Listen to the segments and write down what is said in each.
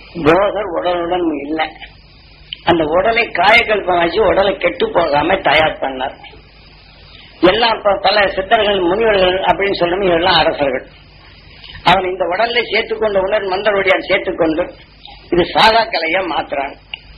போகர் உடலுடன் இல்லை அந்த உடலை காயக்கல்பமாச்சு உடலை கெட்டு போகாம தயார் பண்ணார் எல்லாம் இப்ப பல சித்தர்கள் முனிவர்கள் அப்படின்னு சொல்லணும் இவெல்லாம் அரசர்கள் அவன் இந்த உடலை சேர்த்துக்கொண்ட உணர் மந்தருடையான் சேர்த்துக்கொண்டு இது சாதா கலையா மாத்துறான்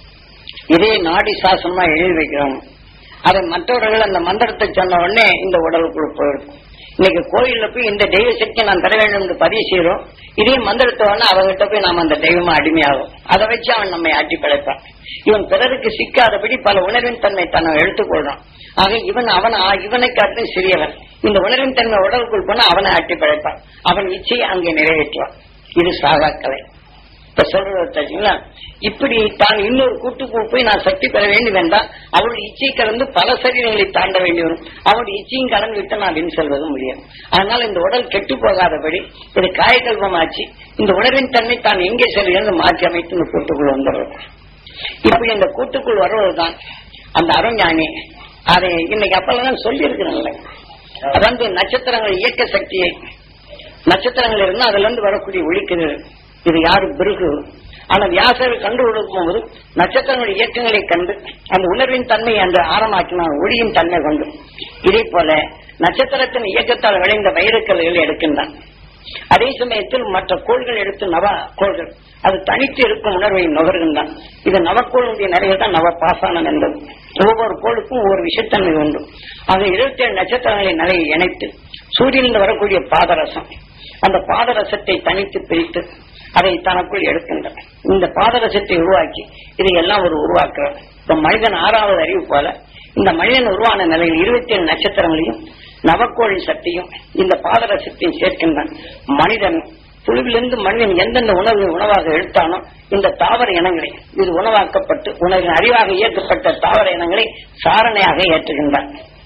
இதே நாடி சாசனமா எழுதி வைக்கிறாங்க அதை மற்றவர்கள் அந்த மந்திரத்தை சொன்ன உடனே இந்த உடலுக்குள்ள போயிடும் இன்னைக்கு கோயில்ல போய் இந்த தெய்வ சக்தி நான் தர வேண்டும் என்று பதிவு செய்யறோம் இதே மந்திரத்தை வேணா அவங்ககிட்ட போய் நாம அந்த தெய்வமா அடிமையாகும் அதை வச்சு அவன் நம்மை ஆட்டி படைப்பான் இவன் பிறருக்கு சிக்காதபடி பல உணர்வின் தன்மை தன்னை எடுத்துக்கொள்றான் ஆக இவன் அவன் இவனை காட்டும் சிறியவன் இந்த உணர்வின் தன்மை உடலுக்குள் போனா அவனை ஆட்டி படைப்பான் அவன் இச்சையை அங்கே நிறைவேற்றுவான் இது சாகாக்கலை இப்ப சொல்றது தெரியுங்களா இப்படி தான் இன்னொரு கூட்டுக்குள் போய் நான் சக்தி பெற வேண்டும் என்றால் அவருடைய இச்சை கலந்து பல சரீரங்களை தாண்ட வேண்டி வரும் அவருடைய இச்சையும் கலந்து விட்டு நான் வின் செல்வது முடியும் அதனால இந்த உடல் கெட்டு போகாதபடி இது காயக்கல்பமாச்சு இந்த உணர்வின் தன்மை தான் எங்கே செல்கிறது மாற்றி அமைத்து இந்த கூட்டுக்குள் வந்துடுறது இப்படி இந்த கூட்டுக்குள் வருவதுதான் அந்த அருஞானி அதை இன்னைக்கு அப்பெல்லாம் சொல்லி இருக்கிறாங்களே அதாவது நட்சத்திரங்கள் இயக்க சக்தியை நட்சத்திரங்கள் இருந்தா அதுல இருந்து வரக்கூடிய ஒழிக்குது இது யாரு பிறகு ஆனா வியாசர் கண்டு கொடுக்கும் போது நட்சத்திரங்களுடைய இயக்கங்களை கண்டு அந்த உணர்வின் தன்மை அந்த ஆரமாக்கினான் ஒளியின் தன்மை கொண்டு இதே போல நட்சத்திரத்தின் இயக்கத்தால் விளைந்த வைரக்கல்கள் எடுக்கின்றான் அதே சமயத்தில் மற்ற கோள்கள் எடுத்து நவ கோள்கள் அது தனித்து இருக்கும் உணர்வை நுகர்கின்றான் இது நவக்கோளுடைய நிறைய தான் நவ பாசானம் என்பது ஒவ்வொரு கோளுக்கும் ஒவ்வொரு விஷத்தன்மை உண்டு ஆக இருபத்தி ஏழு நட்சத்திரங்களை நிலையை இணைத்து சூரியனில் வரக்கூடிய பாதரசம் அந்த பாதரசத்தை தனித்து பிரித்து அதை தனக்குள் எடுக்கின்றன இந்த பாதரசத்தை உருவாக்கி இதையெல்லாம் ஒரு உருவாக்குறார் இப்ப மனிதன் ஆறாவது அறிவு போல இந்த மனிதன் உருவான நிலையில் இருபத்தி ஏழு நட்சத்திரங்களையும் நவக்கோளின் சக்தியும் இந்த பாதரசத்தையும் சேர்க்கின்றான் மனிதன் புழுவிலிருந்து மனிதன் எந்தெந்த உணவு உணவாக எடுத்தானோ இந்த தாவர இனங்களை இது உணவாக்கப்பட்டு உணவின் அறிவாக இயக்கப்பட்ட தாவர இனங்களை சாரணையாக ஏற்றுகின்றான்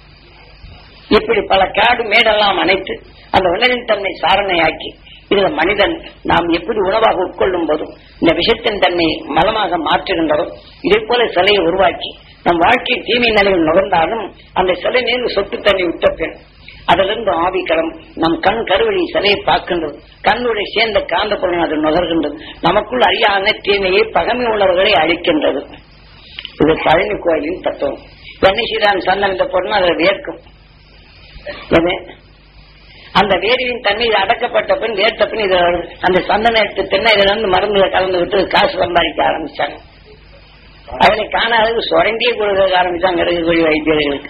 இப்படி பல காடு மேடெல்லாம் அணைத்து அந்த உணவின் தன்மை சாரணையாக்கி இதுல மனிதன் நாம் எப்படி உணவாக உட்கொள்ளும் போதும் இந்த விஷத்தின் தன்மை மலமாக மாற்றுகின்றதோ இதே போல சிலையை உருவாக்கி நம் வாழ்க்கை தீமை நிலையில் நுகர்ந்தாலும் அந்த சிலை மீது சொட்டு தண்ணி விட்ட பின் அதிலிருந்து ஆவி கலம் நம் கண் கருவழி சிலையை பார்க்கின்றது கண்ணுடைய சேர்ந்த காந்த பொருள் அது நுகர்கின்றது நமக்குள் அறியாத தீமையை பகமை உணர்வுகளை அழிக்கின்றது இது பழனி கோயிலின் தத்துவம் கணேசிதான் சந்தனத்தை போடணும் அதை வேர்க்கும் எது? அந்த வேரியின் தன்மை இது அடக்கப்பட்ட பின் வேர்த்த பின் இது அந்த சந்தன எடுத்து தின்ன இதுல இருந்து மருந்துகளை கலந்து விட்டு காசு சம்பாதிக்க ஆரம்பிச்சாங்க அதனை காணாதது சுரண்டியே கொடுக்க ஆரம்பிச்சாங்க இருக்கக்கூடிய வைத்தியர்களுக்கு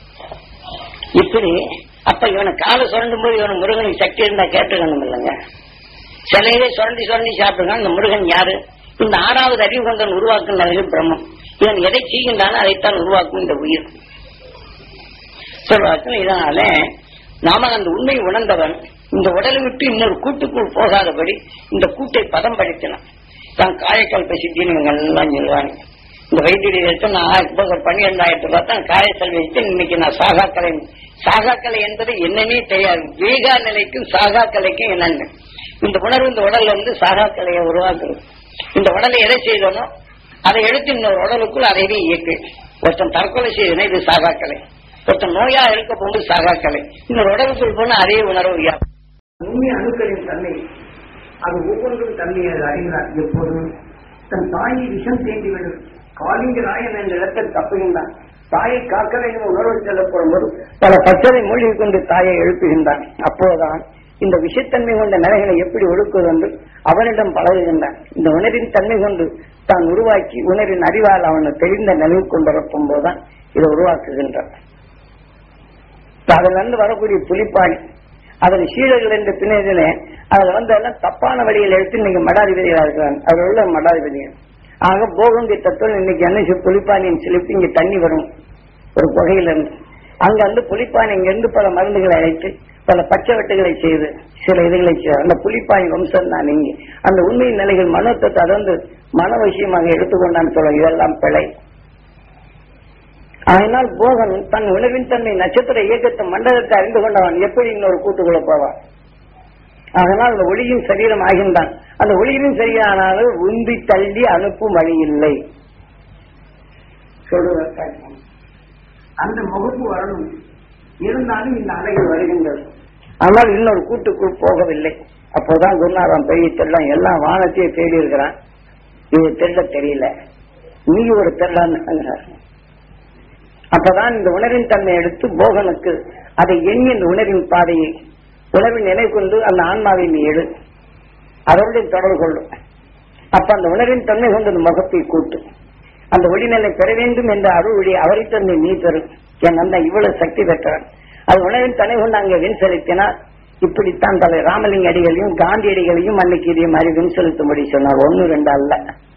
இப்படி அப்ப இவனை காலை சுரண்டும் போது இவனை முருகனுக்கு சக்தி இருந்தா கேட்டுக்கணும் இல்லைங்க சிலையிலே சுரண்டி சுரண்டி சாப்பிடுங்க இந்த முருகன் யாரு இந்த ஆறாவது அறிவு கொண்டன் உருவாக்கும் நிலையில் பிரம்மம் இவன் எதை செய்கின்றானோ அதைத்தான் உருவாக்கும் இந்த உயிர் சொல்வார்கள் இதனால நாம அந்த உண்மை உணர்ந்தவன் இந்த உடலை விட்டு இன்னொரு கூட்டுக்குள் போகாதபடி இந்த கூட்டை பதம் படுத்தினான் தான் காயக்கல் பசித்தின்னு இவங்க எல்லாம் சொல்லுவாங்க இந்த வைத்தியரை எடுத்து நான் இப்போ ஒரு பன்னிரெண்டாயிரத்து ரூபாய் தான் காயக்கல் வைத்து இன்னைக்கு நான் சாகாக்கலை சாகாக்கலை என்பது என்னன்னே தெரியாது வேகா நிலைக்கும் சாகாக்கலைக்கும் என்னன்னு இந்த உணர்வு இந்த உடல்ல வந்து சாகாக்கலையை உருவாக்குறது இந்த உடலை எதை செய்தனோ அதை எடுத்து இன்னொரு உடலுக்குள் அதைவே இயக்கு ஒருத்தன் தற்கொலை செய்தனா இது சாகாக்கலை ஒருத்தன் நோயா இருக்க போது சாகாக்கலை இன்னொரு உடலுக்குள் போன அதே உணர்வு யா- உண்மை அணுக்களின் தன்மை அது ஒவ்வொன்றும் தன்மையை அது அறிகிறார் எப்போது தன் தாயை விஷம் தேண்டிவிடும் காலிங்க ராயன் என்ற இடத்தில் தப்புகின்றான் தாயை காக்க வேண்டும் உணர்வு செல்லப்படும் போது பல பச்சதை மூழ்கி கொண்டு தாயை எழுப்புகின்றான் அப்போதுதான் இந்த விஷத்தன்மை கொண்ட நிலைகளை எப்படி ஒடுக்குவது என்று அவனிடம் பழகுகின்றான் இந்த உணரின் தன்மை கொண்டு தான் உருவாக்கி உணரின் அறிவால் அவனை தெரிந்த நிலைவு கொண்டிருக்கும் போதுதான் இதை உருவாக்குகின்றான் இப்ப அதுல இருந்து வரக்கூடிய புலிப்பாணி அதன் சீடர்கள் என்ற பின்னதிலே அதுல வந்து எல்லாம் தப்பான வழியில் எடுத்து இன்னைக்கு மடாதிபதிகளாக இருக்கிறாங்க அதுல உள்ள மடாதிபதிகள் ஆக போகுங்கிற தத்துவம் இன்னைக்கு என்ன செய்யும்? புலிப்பானியின் சிலிப்பு இங்க தண்ணி வரும் ஒரு புகையில இருந்து அங்க வந்து புலிப்பானி இங்க இருந்து பல மருந்துகளை அழைத்து பல பச்சை வெட்டுகளை செய்து சில இதுகளை செய்ய அந்த புலிப்பானி வம்சம் தான் இங்க அந்த உண்மையின் நிலைகள் மனோத்தத்தை அதந்து மன விஷயமாக எடுத்துக்கொண்டான்னு சொல்ல இதெல்லாம் பிழை அதனால் போகன் தன் உணர்வின் தன்மை நட்சத்திர இயக்கத்தை மண்டலத்தை அறிந்து கொண்டவன் எப்படி இன்னொரு கூட்டுக்குள்ள போவான் அதனால் அந்த ஒளியின் சரீரம் ஆகின்றான் அந்த ஒளியின் சரியானாலும் உந்தி தள்ளி அனுப்பும் வழி இல்லை சொல்வதற்காக அந்த முகப்பு வரணும் இருந்தாலும் இந்த அலைகள் வருகின்றது ஆனால் இன்னொரு கூட்டுக்குள் போகவில்லை அப்போதான் குருநாதன் பெய்யத்தெல்லாம் எல்லாம் வானத்தையே தேடி இருக்கிறான் இது திருட தெரியல நீ ஒரு திருடன் அப்பதான் இந்த உணர்வின் தன்மை எடுத்து போகனுக்கு அதை எண்ணி அந்த உணர்வின் பாதையை உணர்வின் நிலை கொண்டு அந்த ஆன்மாவை நீ எடு அதோடு தொடர்பு கொள்ளும் அப்ப அந்த உணர்வின் தன்மை கொண்டு அந்த முகத்தை கூட்டு அந்த ஒளிநிலை பெற வேண்டும் என்ற அருள் ஒளி அவரை தன்னை நீ பெறும் என் அந்த இவ்வளவு சக்தி பெற்றவன் அது உணர்வின் தன்மை கொண்டு அங்கே வின் செலுத்தினார் இப்படித்தான் தலை ராமலிங்க அடிகளையும் காந்தி அடிகளையும் அன்னைக்கு இதே மாதிரி வின் செலுத்தும்படி சொன்னார் ஒன்னு ரெண்டு அல்ல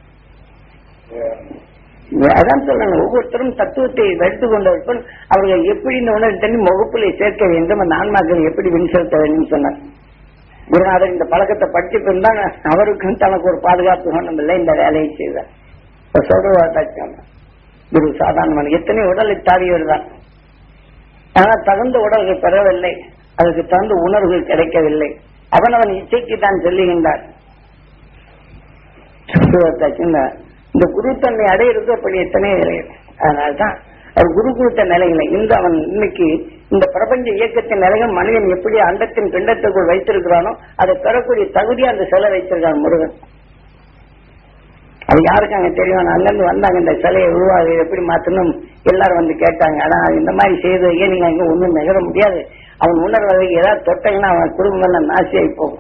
அதான் சொல்லணும் ஒவ்வொருத்தரும் தத்துவத்தை எடுத்துக் கொண்டவர்கள் அவர்கள் எப்படி இந்த உணர்வு தண்ணி முகப்பிலே சேர்க்க வேண்டும் அந்த ஆன்மாக்கள் எப்படி வின் செலுத்த வேண்டும் சொன்னார் குருநாதர் இந்த பழக்கத்தை படிச்சுட்டு இருந்தா அவருக்கும் தனக்கு ஒரு பாதுகாப்பு ஒன்றும் இல்லை இந்த வேலையை செய்தார் இப்ப சொல்றதாச்சும் குரு சாதாரணமான எத்தனை உடலை தாவியவர் தான் ஆனால் தகுந்த உடல்கள் பெறவில்லை அதுக்கு தகுந்த உணர்வுகள் கிடைக்கவில்லை அவனவன் இச்சைக்கு தான் சொல்லுகின்றார் இந்த குருத்தன்மை அடையிறது அப்படி எத்தனை அதனால்தான் அவர் குரு கொடுத்த நிலைகளை இந்த அவன் இன்னைக்கு இந்த பிரபஞ்ச இயக்கத்தின் நிலைகள் மனிதன் எப்படி அண்டத்தின் பிண்டத்துக்குள் வைத்திருக்கிறானோ அதை பெறக்கூடிய தகுதியா அந்த சிலை வைத்திருக்கான் முருகன் அது யாருக்கு அங்க தெரியும் அங்கிருந்து வந்தாங்க இந்த சிலையை உருவாக எப்படி மாத்தணும் எல்லாரும் வந்து கேட்டாங்க ஆனா இந்த மாதிரி செய்து ஏன் நீங்க அங்க ஒண்ணும் நகர முடியாது அவன் உணர்வதை ஏதாவது தொட்டீங்கன்னா அவன் குடும்பம் எல்லாம் நாசியாகி போகும்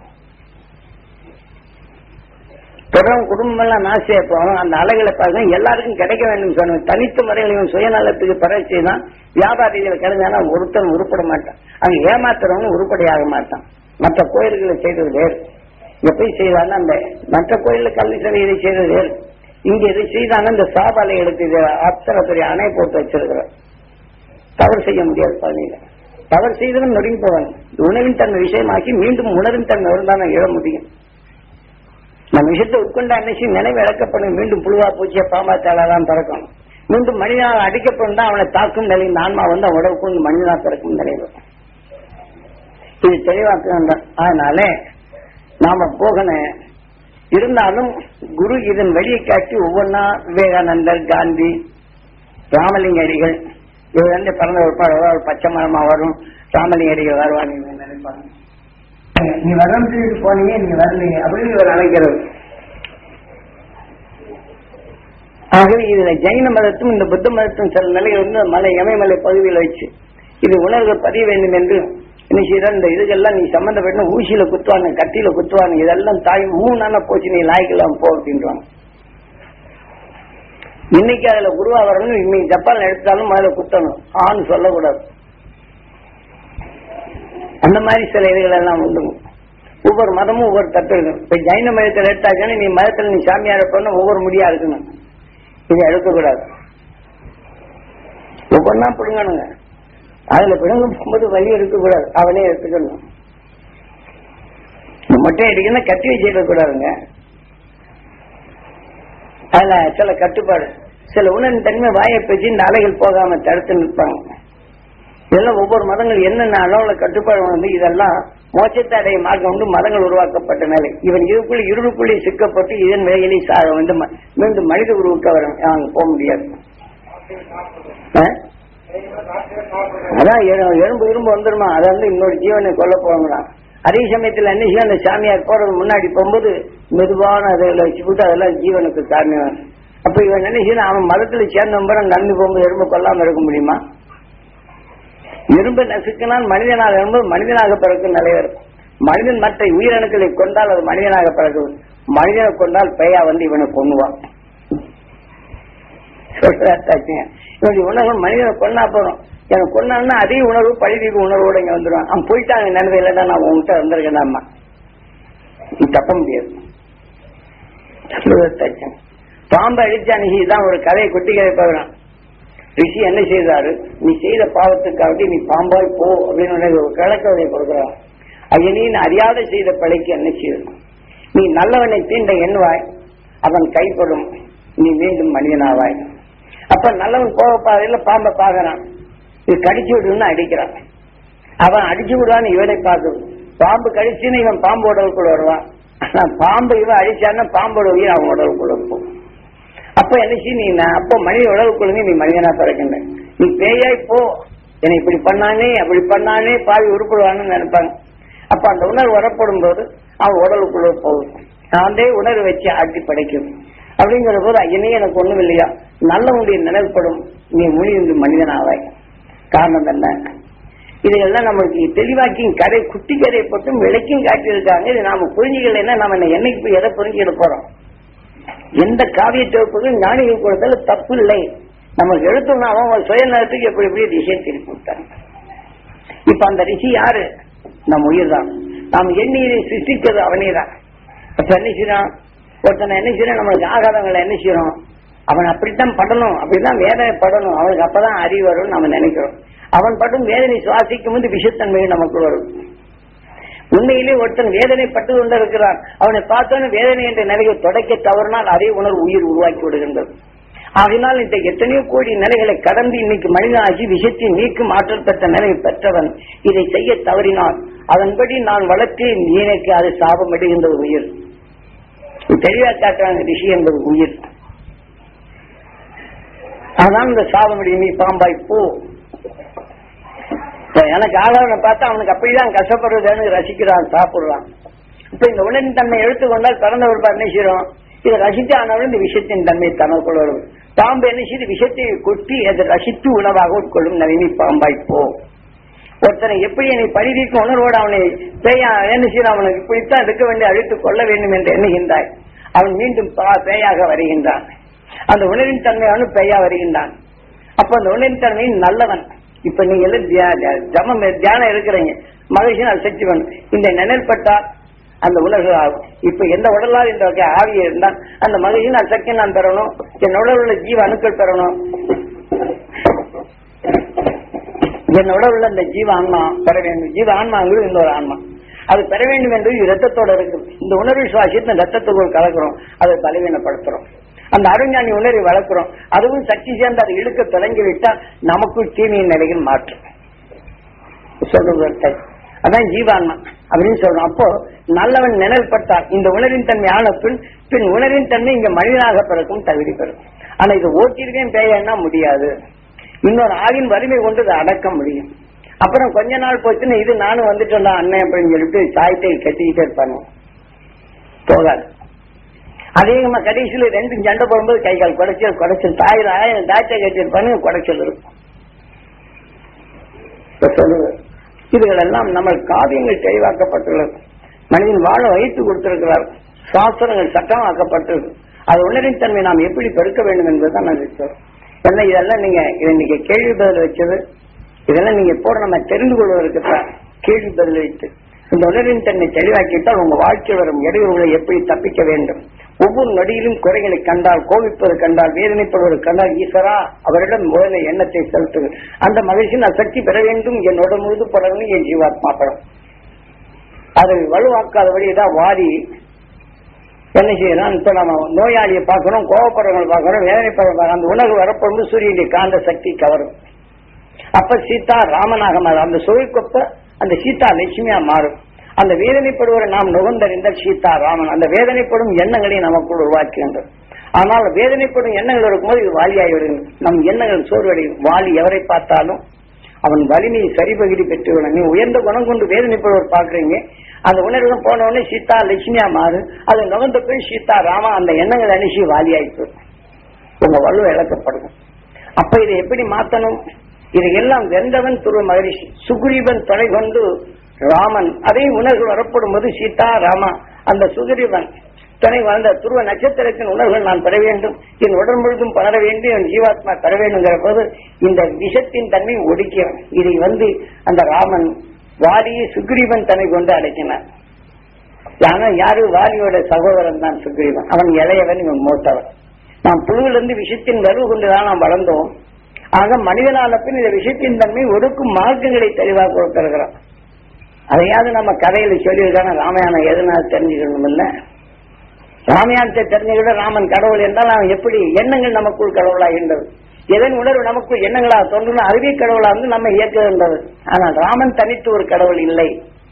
தொடரும் குடும்பம் எல்லாம் நாசியா போகும் அந்த அலைகளை பார்க்க எல்லாருக்கும் கிடைக்க வேண்டும் சொன்ன தனித்த முறையில் இவன் சுயநலத்துக்கு பரட்சி தான் வியாபாரிகள் கிடைஞ்சானா ஒருத்தன் உருப்பட மாட்டான் அங்க ஏமாத்துறவங்க உருப்படியாக மாட்டான் மற்ற கோயில்களை செய்தது வேறு இங்க போய் செய்தாங்க அந்த மற்ற கோயில்ல கல்வி சிலை இதை செய்தது வேறு இங்க இதை செய்தாங்க இந்த சாபாலைகளுக்கு இது அத்தனை பெரிய அணை போட்டு வச்சிருக்கிற தவறு செய்ய முடியாது பழனியில தவறு செய்தவன் நொறுங்கி போவாங்க உணவின் தன்மை விஷயமாக்கி மீண்டும் உணர்வின் தன்மை இருந்தால் எழ முடியும் நம்ம விஷயத்தை உட்கொண்ட அன்னைக்கு நினைவு இழக்கப்படும் மீண்டும் புழுவா பூச்சிய பாம்பா தேடாதான் பிறக்கும் மீண்டும் மனிதனால் அடிக்கப்படும் அவனை தாக்கும் நிலை ஆன்மா வந்து அவன் உடவுக்கு மனிதனா பிறக்கும் நிலையில் இது தெளிவாக்க அதனால நாம போகணும் இருந்தாலும் குரு இதன் வழியை காட்டி ஒவ்வொன்னா விவேகானந்தர் காந்தி ராமலிங்க அடிகள் இவர் வந்து பிறந்த ஒரு பச்சை மரமா வரும் ராமலிங்க அடிகள் வருவாங்க நினைப்பாங்க நீ வரம் சொல்லிட்டு போனீங்க நீங்க வரலீங்க அப்படின்னு இவர் அழைக்கிறது ஆகவே இதுல ஜெயின மதத்தும் இந்த புத்த மதத்தும் சில நிலைகள் வந்து மலை இமயமலை பகுதியில் வச்சு இது உணர்வு பதிய வேண்டும் என்று என்ன செய்யற இந்த இதுக்கெல்லாம் நீ சம்பந்தப்பட்ட ஊசியில குத்துவாங்க கத்தியில குத்துவாங்க இதெல்லாம் தாய் மூணு நாளா போச்சு நீ லாய்க்கலாம் போ அப்படின்றாங்க இன்னைக்கு அதுல குருவா வரணும் இன்னைக்கு ஜப்பான் எடுத்தாலும் முதல்ல குத்தணும் ஆன்னு சொல்லக்கூடாது அந்த மாதிரி சில இதுகள் எல்லாம் உண்டு ஒவ்வொரு மதமும் ஒவ்வொரு தட்டு இருக்கும் இப்ப ஜைன மதத்தில் எடுத்தாச்சுன்னா நீ மதத்தில் நீ சாமியார் பண்ண ஒவ்வொரு முடியா இருக்கணும் இதை எடுக்கக்கூடாது ஒவ்வொன்னா பிடுங்கணுங்க அதுல பிடுங்க போகும்போது வழி இருக்கக்கூடாது அவனே எடுத்துக்கணும் மொட்டை அடிக்கணும் கட்டி வச்சிருக்கக்கூடாதுங்க அதுல சில கட்டுப்பாடு சில உணர்வு தன்மை வாயை பேச்சு இந்த அலைகள் போகாம தடுத்து நிற்பாங்க இதெல்லாம் ஒவ்வொரு மதங்கள் என்னென்ன அளவுல கட்டுப்பாடு வந்து இதெல்லாம் மோட்சத்தை அடைய மார்க்கம் வந்து மதங்கள் உருவாக்கப்பட்ட நிலை இவன் இதுக்குள்ள இருளுக்குள்ளே சிக்கப்பட்டு இதன் வேலையிலே சாக வேண்டும் மீண்டும் மனித உருவுக்கு அவர் அங்க போக முடியாது அதான் எறும்பு இரும்பு வந்துருமா அதை வந்து இன்னொரு ஜீவனை கொல்ல போகிறான் அதே சமயத்துல என்ன செய்யும் அந்த சாமியார் போறது முன்னாடி போகும்போது மெதுவான அதில் வச்சுக்கிட்டு அதெல்லாம் ஜீவனுக்கு காரணம் அப்ப இவன் என்ன செய்யணும் அவன் மதத்துல சேர்ந்தவன் நடந்து போகும்போது எறும்பு கொல்லாம இருக்க முடியுமா எறும்பு நசுக்கினால் மனிதனாக இருக்கும்போது மனிதனாக பிறக்கும் நிலை வரும் மனிதன் மற்ற உயிரணுக்களை கொண்டால் அது மனிதனாக பிறக்கும் மனிதனை கொண்டால் பெயா வந்து இவனை கொண்டுவான் சொல்றாச்சுங்க இவனுடைய உணர்வு மனிதனை கொண்டா போறோம் எனக்கு கொண்டான்னா அதே உணர்வு பழிதீர்வு உணர்வோட இங்க வந்துடுவான் அவன் போயிட்டாங்க நினைவு இல்லைன்னா நான் உங்ககிட்ட வந்திருக்கேன்டாமா நீ தப்ப முடியாது சொல்லுவதாச்சுங்க பாம்பை அடிச்ச அன்னைக்கு தான் ஒரு கதையை கொட்டி கதை பார்க்கிறான் ரிஷி என்ன செய்தாரு நீ செய்த பாவத்துக்காக நீ பாம்பாய் போ அப்படின்னு ஒரு கிழக்கவதை கொடுக்கிறான் ஐயனி நீ அறியாத செய்த பழைக்கு என்ன செய்யும் நீ நல்லவனை தீண்ட எண்ணுவாய் அவன் கைப்படும் நீ மீண்டும் மனிதனாவாய் அப்ப நல்லவன் போக பாதையில பாம்பை பாக்குறான் இது கடிச்சு விடுன்னு அடிக்கிறான் அவன் அடிச்சு விடுவான்னு இவனை பார்க்குது பாம்பு கடிச்சுன்னு இவன் பாம்பு உடலுக்குள்ள வருவான் ஆனா பாம்பு இவன் அடிச்சான்னா பாம்போட உயிர் அவன் உடலுக்குள்ள போகும் அப்ப என்ன செய்ய நீ அப்போ மனித உடலுக்குள்ள நீ மனிதனா பிறக்கின்ற நீ பேயாய் போ என்னை இப்படி பண்ணானே அப்படி பண்ணானே பாவி உருப்படுவான்னு நினைப்பாங்க அப்ப அந்த உணர்வு வரப்படும் போது அவன் உடலுக்குள்ள போகும் தாண்டே உணர்வு வச்சு ஆட்டி படைக்கும் அப்படிங்கிற போது ஐயனே எனக்கு ஒண்ணும் இல்லையா நல்லவனுடைய நினைவுப்படும் நீ முனிந்து மனிதனாவாய் காரணம் என்ன இதையெல்லாம் நம்மளுக்கு தெளிவாக்கி கதை குட்டி கதையை போட்டும் விளக்கியும் காட்டியிருக்காங்க இது நாம புரிஞ்சுக்கலைன்னா நம்ம என்ன என்னைக்கு போய் எதை புரிஞ்சுக்கிட போறோம் எந்த காவிய தொகுப்புக்கும் ஞானிகள் கொடுத்தாலும் தப்பு இல்லை நமக்கு எழுத்தோம்னா அவன் சுயநலத்துக்கு எப்படி எப்படி திசை திருப்பி விட்டாங்க இப்ப அந்த ரிஷி யாரு நம்ம உயிர் தான் நாம் எண்ணீரை சிருஷ்டிக்கிறது அவனே தான் அப்ப என்ன செய்யறான் ஒருத்தனை என்ன செய்யறான் நம்மளுக்கு ஆகாதவங்களை என்ன செய்யறோம் அவன் அப்படித்தான் படணும் அப்படிதான் வேதனை படணும் அவனுக்கு அப்பதான் அறிவு வரும்னு நம்ம நினைக்கிறோம் அவன் படும் வேதனை சுவாசிக்கும் போது விஷத்தன்மை நமக்கு வரும் உண்மையிலே ஒருத்தன் வேதனைப்பட்டு கொண்டிருக்கிறான் அவனை பார்த்தோன்னு வேதனை என்ற நிலையை தொடக்க தவறினால் அதே உணர்வு உயிர் உருவாக்கி விடுகின்றது ஆகினால் இந்த எத்தனையோ கோடி நிலைகளை கடந்து இன்னைக்கு மனிதனாகி விஷத்தை நீக்கும் ஆற்றல் பெற்ற நிலையை பெற்றவன் இதை செய்ய தவறினான் அதன்படி நான் வளர்த்தேன் எனக்கு அது சாபம் எடுகின்றது உயிர் தெளிவா காட்டுறாங்க ரிஷி என்பது உயிர் அதான் இந்த சாபம் நீ பாம்பாய் போ இப்ப எனக்கு ஆதரவனை பார்த்தா அவனுக்கு அப்படிதான் கஷ்டப்படுறதுன்னு ரசிக்கிறான் சாப்பிடுறான் இப்ப இந்த உணவின் தன்மை எடுத்துக்கொண்டால் பிறந்த ஒரு என்ன செய்யறோம் இதை ரசித்து ஆனவரும் இந்த விஷயத்தின் தன்மை தனக்குள்ள வரும் பாம்பு என்ன செய்து விஷத்தை கொட்டி அதை ரசித்து உணவாக உட்கொள்ளும் நவீனி பாம்பாய் போ ஒருத்தனை எப்படி என்னை பரிதீர்க்கும் உணர்வோடு அவனை பேயா என்ன செய்யறான் அவனுக்கு இப்படித்தான் இருக்க வேண்டிய அழித்து கொள்ள வேண்டும் என்று எண்ணுகின்றாய் அவன் மீண்டும் பா- பேயாக வருகின்றான் அந்த உணவின் தன்மையான பேயா வருகின்றான் அப்ப அந்த உணவின் தன்மை நல்லவன் இப்ப நீங்க எல்லாம் தியா- தியா- ஜமம் தியானம் இருக்கிறீங்க மகிழ்ச்சி அது சக்தி வேணும் இந்த நிழல்பட்டால் அந்த உணர்வு ஆகும் இப்ப எந்த உடலால் இந்த வகை ஆவியை இருந்தால் அந்த மகிழ்ச்சி நான் சக்தி நான் பெறணும் என் உடல் உள்ள ஜீவ அணுக்கள் பெறணும் என் உடல் உள்ள இந்த ஜீவ ஆன்மா பெற வேண்டும் ஜீவ ஆன்மாங்கிறது இன்னொரு ஆன்மா அது பெற வேண்டும் என்று இது ரத்தத்தோட இருக்கு இந்த உணர்வு சுவாசித்து இந்த ரத்தத்துக்குள் கலக்கிறோம் அதை பலவீனப்படுத்துறோம் அந்த அருஞானி உணர்வை வளர்க்கிறோம் அதுவும் சக்தி சேர்ந்து அதை இழுக்க தொடங்கி விட்டால் நமக்குள் தீமையின் நிலைகள் மாற்றும் சொல்லுவதற்கு அதான் ஜீவான்மா அப்படின்னு சொல்றோம் அப்போ நல்லவன் நிழல்பட்டால் இந்த உணர்வின் தன்மை ஆன பின் பின் உணர்வின் தன்மை இங்க மனிதனாக பிறக்கும் தகுதி பெறும் ஆனா இது ஓட்டிருக்கேன் பேயன்னா முடியாது இன்னொரு ஆவின் வலிமை கொண்டு இதை அடக்க முடியும் அப்புறம் கொஞ்ச நாள் போச்சுன்னா இது நானும் வந்துட்டேன்டா அண்ணன் அப்படின்னு சொல்லிட்டு சாயத்தை கட்டிக்கிட்டே இருப்பாங்க போகாது அதிகமா கடைசியில ரெண்டும் சண்டை போடும்போது கை கால் குடைச்சல் குடைச்சல் தாயிரம் ஆயிரம் தாய்ச்சை கட்டியிருப்பாங்க குடைச்சல் இருக்கும் இப்ப சொல்லுங்க இதுகள் எல்லாம் நம்ம காவியங்கள் தெளிவாக்கப்பட்டுள்ளது மனிதன் வாழ வைத்து கொடுத்திருக்கிறார் சாஸ்திரங்கள் சட்டமாக்கப்பட்டிருக்கு அது உணரின் தன்மை நாம் எப்படி பெருக்க வேண்டும் என்பதுதான் நான் சொல்றேன் ஏன்னா இதெல்லாம் நீங்க இதை நீங்க கேள்வி பதில் வச்சது இதெல்லாம் நீங்க போட நம்ம தெரிந்து கொள்வதற்கு தான் கேள்வி பதில் வைத்து இந்த உணர்வின் தன்மை தெளிவாக்கிட்டால் உங்க வாழ்க்கை வரும் இடையூறுகளை எப்படி தப்பிக்க வேண்டும் ஒவ்வொரு நொடியிலும் குறைகளை கண்டால் கோபிப்பது கண்டால் வேதனைப்படுவது கண்டால் ஈஸ்வரா அவரிடம் முதல்ல எண்ணத்தை செலுத்துது அந்த மகிழ்ச்சி நான் சக்தி பெற வேண்டும் என்னோட முழுது படணும் என் ஜீவாத்மா படம் அதை வலுவாக்காதபடி தான் வாரி என்ன செய்யலாம் இப்ப நம்ம நோயாளியை பார்க்கணும் கோவப்படுறவங்களை பார்க்கணும் வேதனைப்படுறவங்க பார்க்கணும். அந்த உணர்வு வரப்படும் சூரியனுடைய காந்த சக்தி கவரும் அப்ப சீதா ராமனாக மாறும் அந்த சுவைக்கொப்ப அந்த சீதா லட்சுமியா மாறும் அந்த வேதனைப்படுவரை நாம் நுகர்ந்தறிந்தால் சீதா ராமன் அந்த வேதனைப்படும் எண்ணங்களை நமக்குள் உருவாக்குகின்றது ஆனால் வேதனைப்படும் எண்ணங்கள் இருக்கும்போது இது வாலியாகி விடுகிறது நம் எண்ணங்கள் சோர்வடையும் வாலி எவரை பார்த்தாலும் அவன் வலிமையை சரிபகுதி பெற்றுவிடும் நீ உயர்ந்த குணம் கொண்டு வேதனைப்படுவர் பாக்குறீங்க அந்த உணர்வு போன உடனே சீதா லட்சுமியா மாறு அது நுகர்ந்த போய் சீதா ராமா அந்த எண்ணங்கள் அனுசி வாலியாயிட்டு உங்க வலுவை இழக்கப்படும் அப்ப இதை எப்படி மாத்தணும் இதையெல்லாம் வென்றவன் துருவ மகரிஷி சுக்ரீவன் துணை கொண்டு ராமன் அதே உணர்வு வரப்படும் போது சீதா ராமா அந்த சுக்ரீவன் துணை வந்த துருவ நட்சத்திரத்தின் உணர்வுகள் நான் பெற வேண்டும் என் உடல் முழுதும் பலர வேண்டும் என் ஜீவாத்மா பெற வேண்டுங்கிற போது இந்த விஷத்தின் தன்மை ஒடுக்கிய இதை வந்து அந்த ராமன் வாலியை சுக்ரீவன் தன்னை கொண்டு அடைக்கினான் ஆனா யாரு வாலியோட சகோதரன் தான் சுக்ரீவன் அவன் இளையவன் இவன் மூத்தவன் நாம் புழுவிலிருந்து விஷத்தின் கருவு கொண்டுதான் நாம் வளர்ந்தோம் ஆக மனிதனான பின் இந்த விஷயத்தின் தன்மை ஒடுக்கும் மார்க்கங்களை தெளிவாக கொடுத்திருக்கிறான் அதையாவது நம்ம கதையில சொல்லியிருக்கான ராமாயணம் எதனால தெரிஞ்சுக்கணும் இல்ல ராமாயணத்தை தெரிஞ்சுக்கிட்ட ராமன் கடவுள் என்றால் அவன் எப்படி எண்ணங்கள் நமக்குள் கடவுளாகின்றது எதன் உணர்வு நமக்குள் எண்ணங்களா தோன்றும் அதுவே கடவுளா வந்து நம்ம இயக்குகின்றது ஆனால் ராமன் தனித்து ஒரு கடவுள் இல்லை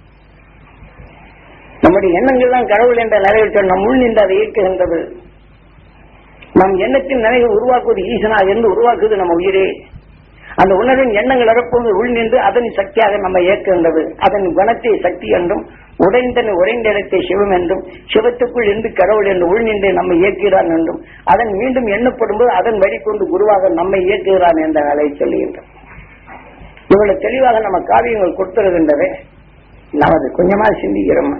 நம்முடைய எண்ணங்கள் தான் கடவுள் என்ற நிலையில் நம் உள் நின்று அதை இயக்குகின்றது நம் எண்ணத்தின் நிலையை உருவாக்குவது ஈசனா என்று உருவாக்குவது நம்ம உயிரே அந்த உணர்வின் எண்ணங்கள் வரப்போது உள் நின்று அதன் சக்தியாக நம்ம இயக்குகின்றது அதன் குணத்தை சக்தி என்றும் உடைந்தன் உறைந்த இடத்தை சிவம் என்றும் சிவத்துக்குள் இருந்து கடவுள் என்று உள் நின்று நம்மை இயக்குகிறான் என்றும் அதன் மீண்டும் எண்ணப்படும் போது அதன் வழிகொண்டு குருவாக நம்மை இயக்குகிறான் என்ற நிலையை சொல்லுகின்றோம் இவ்வளவு தெளிவாக நம்ம காவியங்கள் கொடுத்திருக்கின்றதே நமது கொஞ்சமா சிந்திக்கிறோமா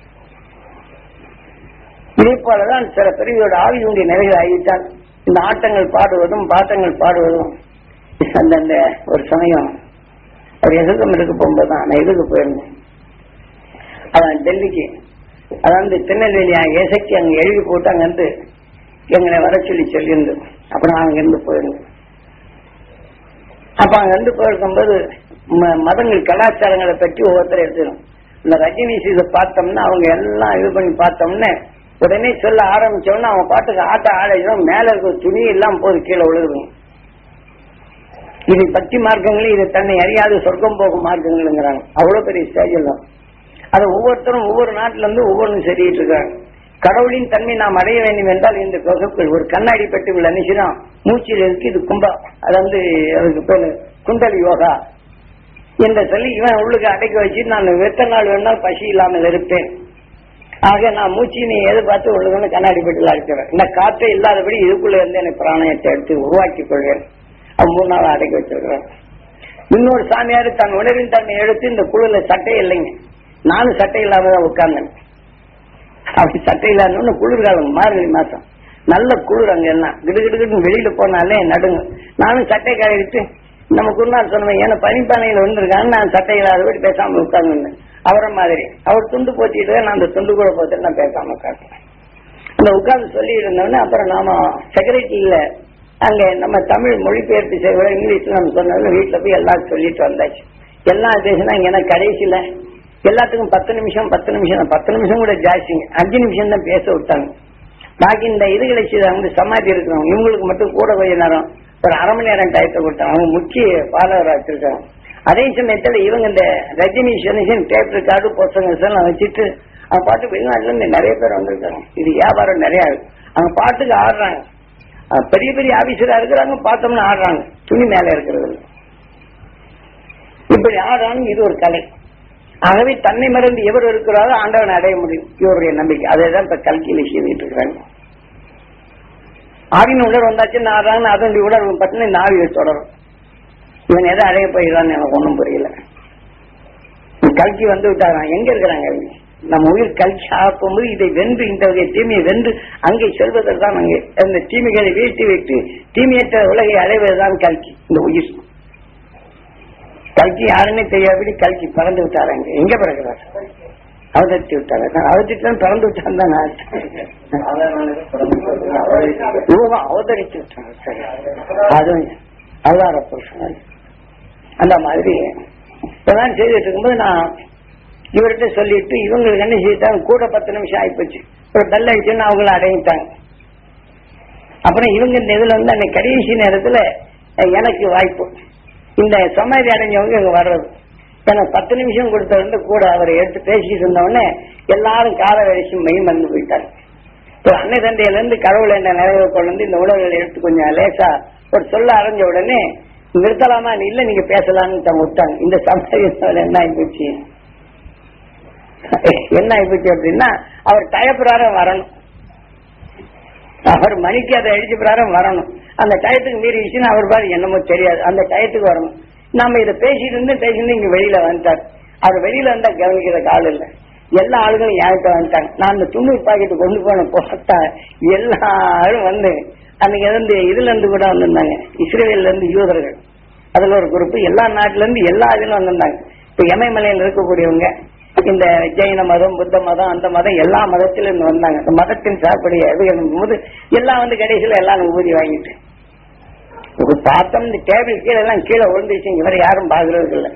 இதே போலதான் சில பிரிவோட ஆவியுடைய நிறைகள் ஆகிட்டால் இந்த ஆட்டங்கள் பாடுவதும் பாட்டங்கள் பாடுவதும் அந்தந்த ஒரு சமயம் ஒரு எதுக்கம் இருக்க போகும்போது தான் நான் எதுக்கு போயிருந்தேன் அதான் டெல்லிக்கு அதாவது திருநெல்வேலி இசைக்கு அங்க எழுதி போட்டு அங்கிருந்து எங்களை வர சொல்லி சொல்லியிருந்தோம் அப்புறம் நான் அங்கிருந்து போயிருந்தேன் அப்ப அங்கிருந்து போயிருக்கும்போது ம- மதங்கள் கலாச்சாரங்களை பற்றி ஒவ்வொருத்தரும் எடுத்துக்கணும் இந்த ரஜினி இதை பார்த்தோம்னா அவங்க எல்லாம் இது பண்ணி பார்த்தோம்னா உடனே சொல்ல ஆரம்பிச்சோம்னா அவன் பாட்டுக்கு ஆட்ட ஆடையும் மேல இருக்க துணி எல்லாம் போது கீழே விழுகுதுங்க இது பக்தி மார்க்கங்களே இது தன்னை அறியாத சொர்க்கம் போகும் மார்க்கங்கள்ங்கிறாங்க அவ்வளவு பெரிய ஸ்டேஜில் தான் அதை ஒவ்வொருத்தரும் ஒவ்வொரு நாட்டுல இருந்து ஒவ்வொன்றும் சொல்லிட்டு இருக்காங்க கடவுளின் தன்மை நாம் அடைய வேண்டும் என்றால் இந்த தொகுப்புகள் ஒரு கண்ணாடி பெட்டுக்குள்ள நினைச்சுனா மூச்சில் இருக்கு இது கும்பா அது வந்து அதுக்கு பேரு குண்டலி யோகா என்ற சொல்லி இவன் உள்ளுக்கு அடைக்க வச்சு நான் எத்தனை நாள் வேணாலும் பசி இல்லாமல் இருப்பேன் ஆக நான் மூச்சினை எதிர்பார்த்து உள்ளதுன்னு கண்ணாடி பெட்டில் அடிக்கிறேன் இந்த காற்றே இல்லாதபடி இதுக்குள்ள இருந்து எனக்கு பிராணயத்தை எடுத்து உருவாக்கிக் கொள்வேன் அவன் மூணு நாள் அடக்கி வச்சிருக்கிறேன் இன்னொரு சாமியார் தன் உணர்வின் தன்னை எடுத்து இந்த குழுல சட்டை இல்லைங்க நானும் சட்டை இல்லாம தான் உட்கார்ந்தேன் அப்படி சட்டை இல்லாத குளிர்காலம் மார்கழி மாசம் நல்ல குளிர் அங்க எல்லாம் கிடுகிடுன்னு வெளியில போனாலே நடுங்க நானும் சட்டை கழிட்டு நம்ம குருநாள் சொன்னேன் ஏன்னா பனிப்பானையில வந்திருக்காங்க நான் சட்டை இல்லாதபடி பேசாம உட்கார்ந்து அவரை மாதிரி அவர் துண்டு போத்திட்டு நான் அந்த துண்டு கூட போட்டு நான் பேசாம உட்கார்ந்தேன் அந்த உட்கார்ந்து சொல்லி இருந்தோடனே அப்புறம் நாம செக்ரட்டரியில அங்க நம்ம தமிழ் மொழிபெயர்ப்பு செய்வோம் இங்கிலீஷ்ல நம்ம சொன்னதுல வீட்டுல போய் எல்லாம் சொல்லிட்டு வந்தாச்சு எல்லாம் பேசினா இங்க கடைசியில எல்லாத்துக்கும் பத்து நிமிஷம் பத்து நிமிஷம் தான். பத்து நிமிஷம் கூட ஜாஸ்திங்க அஞ்சு நிமிஷம் தான் பேச விட்டாங்க பாக்கி இந்த இதுகளை செய்த வந்து சமாதி இருக்கிறவங்க இவங்களுக்கு மட்டும் கூட கொஞ்ச நேரம் ஒரு அரை மணி நேரம் டயத்தை கொடுத்தாங்க அவங்க முக்கிய பாலகராக வச்சிருக்காங்க அதே சமயத்துல இவங்க இந்த ரஜினி சனிஷன் டேப் ரெக்கார்டு புத்தகங்கள் எல்லாம் வச்சுட்டு அவங்க பாட்டு வெளிநாட்டுல இருந்து நிறைய பேர் வந்திருக்காங்க இது வியாபாரம் நிறைய இருக்கு அவங்க பாட்டுக்கு ஆடுறாங்க அஹ் பெரிய பெரிய ஆபீசரா இருக்கிறாங்க பார்த்தோம்னா ஆடுறாங்க துணி மேல இருக்கிறது இல்ல. இப்படி ஆடுறாங்க இது ஒரு கலை ஆகவே தன்னை மறந்து எவர் இருக்கிறாரோ ஆண்டவனை அடைய முடியும் இவருடைய நம்பிக்கை அதை தான் இப்ப கல்கியில செய்துட்டு இருக்கிறாங்க ஆவின் உணர்வு வந்தாச்சுன்னு ஆடுறாங்கன்னு அதனுடைய உணர்வு பார்த்தீங்கன்னா இந்த ஆவியை தொடரும் இவன் எதை அடைய போயிடறான்னு எனக்கு ஒண்ணும் புரியல கல்கி வந்து விட்டாராம் எங்க இருக்கிறாங்க அவங்க? நம்ம உயிர் கல்கி ஆகும்போது இதை வென்று இந்த வகை தீமையை வென்று அங்கே செல்வதற்கு தான் அங்கே அந்த தீமைகளை வீழ்த்தி வைத்து தீமையற்ற உலகை அடைவதுதான் கல்கி இந்த உயிர் கல்கி யாருன்னே தெரியாதபடி கல்கி பறந்து விட்டாரு அங்க எங்க பிறகுறாரு அவதரித்து விட்டாரு அவதரித்து பறந்து விட்டான் தான் யோகா அவதரித்து விட்டாங்க சரி அது அவதார புருஷன் அந்த மாதிரி இப்பதான் செய்துட்டு இருக்கும்போது நான் இவர்கிட்ட சொல்லிட்டு இவங்களுக்கு என்ன செய்தாங்க கூட பத்து நிமிஷம் ஆயிப்போச்சு ஒரு பெல் அடிச்சுன்னு அவங்கள அடையிட்டாங்க அப்புறம் இவங்க இந்த இதுல வந்து அந்த கடைசி நேரத்துல அஹ், எனக்கு வாய்ப்பு இந்த சமாதி அடைஞ்சவங்க இங்க வர்றது எனக்கு பத்து நிமிஷம் கொடுத்த வந்து கூட அவரை எடுத்து பேசிட்டு இருந்தவொடனே எல்லாரும் கால வரிசை மெய் மறந்து போயிட்டாங்க இப்போ அன்னை தந்தையில இருந்து கடவுள் என்ற நிறைவு கொண்டு வந்து இந்த உணவுகளை எடுத்து கொஞ்சம் லேசா ஒரு சொல்ல அரைஞ்ச உடனே நிறுத்தலாமா இல்ல நீங்க பேசலாம்னு தங்க விட்டாங்க இந்த சமாதியினால என்ன ஆயிப்போச்சு என்ன ஆயிப்போச்சு அப்படின்னா அவர் டயப்பிராரம் வரணும் அவர் மணிக்கு அதை எழுதி பிரகாரம் வரணும் அந்த டயத்துக்கு மீறி விஷயம் அவர் பாரு என்னமோ தெரியாது அந்த டயத்துக்கு வரணும் நாம இதை பேசிட்டு இருந்து பேசிட்டு இங்க வெளியில வந்துட்டார் அவர் வெளியில வந்தா கவனிக்கிற ஆள் இல்ல எல்லா ஆளுங்களும் என்கிட்ட வந்துட்டாங்க நான் அந்த துண்ணூறு பாக்கெட்டு கொண்டு போன போட்டா எல்லாரும் வந்து அன்னைக்கு வந்து இதுல இருந்து கூட வந்திருந்தாங்க இஸ்ரேல இருந்து யூதர்கள் அதுல ஒரு குரூப் எல்லா நாட்டுல இருந்து எல்லா இதுல வந்திருந்தாங்க இப்ப எமயமலையில இருக்கக்கூடியவங்க இந்த ஜெயின மதம் புத்த மதம் அந்த மதம் எல்லா மதத்திலும் இருந்து வந்தாங்க இந்த மதத்தின் சார்புடைய இது போது எல்லாம் வந்து கடைசியில எல்லாம் ஊதி வாங்கிட்டு ஒரு பார்த்தோம் இந்த டேபிள் கீழே எல்லாம் கீழே விழுந்துச்சு இவரை யாரும் பாக்குறது இல்லை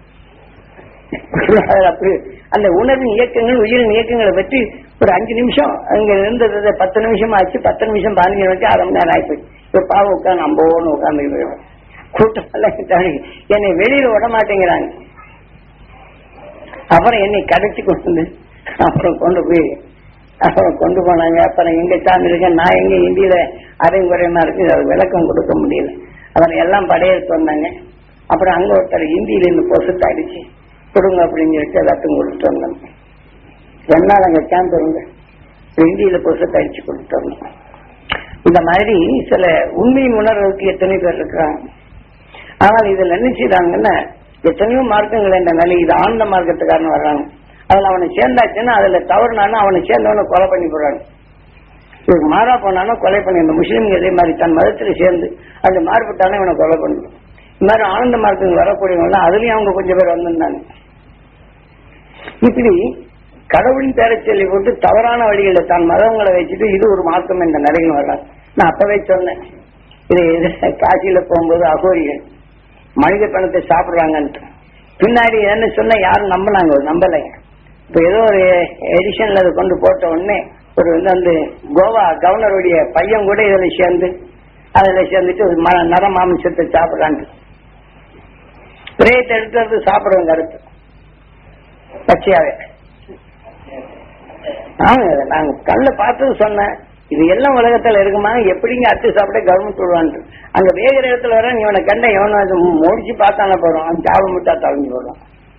அப்படி அந்த உணர்வின் இயக்கங்கள் உயிரின் இயக்கங்களை பற்றி ஒரு அஞ்சு நிமிஷம் அங்க இருந்தது பத்து நிமிஷம் ஆச்சு பத்து நிமிஷம் பதினஞ்சு நிமிஷம் அரை மணி நேரம் ஆயிப்போச்சு இப்ப பாவம் உட்காந்து அம்போன்னு உட்காந்து கூட்டம் எல்லாம் தாண்டி என்னை வெளியில விட மாட்டேங்கிறாங்க அப்புறம் என்னை கடைச்சி கொண்டு வந்து அப்புறம் கொண்டு போய் அப்புறம் கொண்டு போனாங்க அப்புறம் எங்க சாமி இருக்க நான் எங்க இந்தியில அரைங்குறையமா இருக்கு அது விளக்கம் கொடுக்க முடியல அவர் எல்லாம் படையெடுத்து வந்தாங்க அப்புறம் அங்க ஒருத்தர் இந்தியில இருந்து பொசுத்து அடிச்சு கொடுங்க அப்படின்னு சொல்லிட்டு எல்லாத்தையும் கொடுத்துட்டு வந்தாங்க ரெண்டு நாள் அங்க கேம்ப் இருங்க இந்தியில பொசுத்து அடிச்சு கொடுத்துட்டு வந்தோம் இந்த மாதிரி சில உண்மையின் உணர்வுக்கு எத்தனை பேர் இருக்கிறாங்க ஆனால் இதுல என்ன செய்றாங்கன்னா எத்தனையோ மார்க்கங்கள் என்ற நிலை இது ஆழ்ந்த மார்க்கத்துக்காரன் வர்றாங்க அதுல அவனை சேர்ந்தாச்சுன்னா அதுல தவறுனானா அவனை சேர்ந்தவனை கொலை பண்ணி போடுறாங்க இவருக்கு மாறா போனாலும் கொலை பண்ணி இந்த முஸ்லீம்கள் இதே மாதிரி தன் மதத்துல சேர்ந்து அந்த மாறுபட்டாலும் இவனை கொலை பண்ணணும் இந்த மாதிரி ஆனந்த மார்க்கங்கள் வரக்கூடியவங்க அதுலயும் அவங்க கொஞ்சம் பேர் வந்திருந்தாங்க இப்படி கடவுளின் பேரை சொல்லி போட்டு தவறான வழிகளில் தான் மதங்களை வச்சுட்டு இது ஒரு மார்க்கம் என்ற நிலையில் வர்றாங்க நான் அப்பவே சொன்னேன் இது இது காசியில போகும்போது அகோரிகள் மனித பணத்தை சாப்பிடுறாங்கன்ட்டு பின்னாடி என்ன சொன்னா யாரும் நம்பினாங்க நம்பலைங்க இப்ப ஏதோ ஒரு எடிஷன்ல அதை கொண்டு போட்ட உடனே ஒரு வந்து அந்த கோவா கவர்னருடைய பையன் கூட இதுல சேர்ந்து அதுல சேர்ந்துட்டு ஒரு ம- நர மாமிசத்தை சாப்பிடுறாங்க பிரேயத்தை எடுத்து வந்து சாப்பிடுவாங்க அடுத்து பச்சையாவே ஆமாங்க நாங்க கல்ல பார்த்தது சொன்னேன் இது எல்லாம் உலகத்துல இருக்குமா எப்படிங்க அத்து சாப்பிட கவர்மெண்ட் விடுவான்ட்டு அங்க வேகிற இடத்துல வர நீ இவனை கண்ட எவனை அது முடிச்சு பார்த்தானே போறோம் அவன் சாப்பிட முட்டா தவங்கி போடுறான்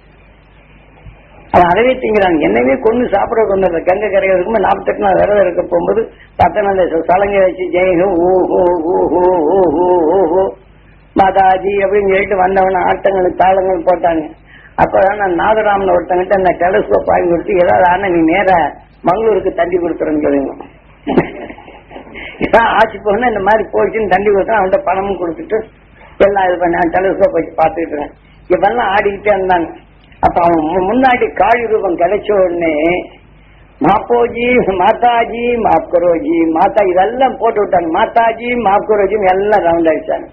அவன் அறவே திங்கிறான் என்னவே கொண்டு சாப்பிட கொண்டு அந்த கங்கை கரையில் இருக்கும்போது நாற்பத்தெட்டு நாள் விரதம் இருக்க போகும்போது பத்தனை அந்த சலங்கை வச்சு ஜெய் ஹோ ஓ ஹோ ஓ ஹோ ஓ ஹோ ஓ ஹோ மாதாஜி அப்படின்னு சொல்லிட்டு வந்தவன ஆட்டங்கள் தாளங்கள் போட்டாங்க அப்பதான் நான் நாகராமன் ஒருத்தங்கிட்ட அந்த டெலஸ்கோப் வாங்கி கொடுத்து ஏதாவது ஆனா நீ நேரா மங்களூருக்கு தண்டி கொடுத்துறேன்னு சொல்லுங்க இதான் ஆட்சி போனா இந்த மாதிரி போச்சுன்னு தண்டி கொடுத்தா அவன்கிட்ட பணமும் கொடுத்துட்டு எல்லாம் இது பண்ண டெலஸ்கோப் வச்சு பார்த்துக்கிட்டு இருக்கேன் இவெல்லாம் ஆடிக்கிட்டே இருந்தாங்க அப்ப அவன் மு- முன்னாடி காளி ரூபம் கிடைச்ச உடனே மாப்போஜி மாதாஜி மாப்கரோஜி மாதா இதெல்லாம் போட்டு விட்டாங்க மாதாஜி மாப்கரோஜி எல்லாம் ரவுண்ட் அடிச்சாங்க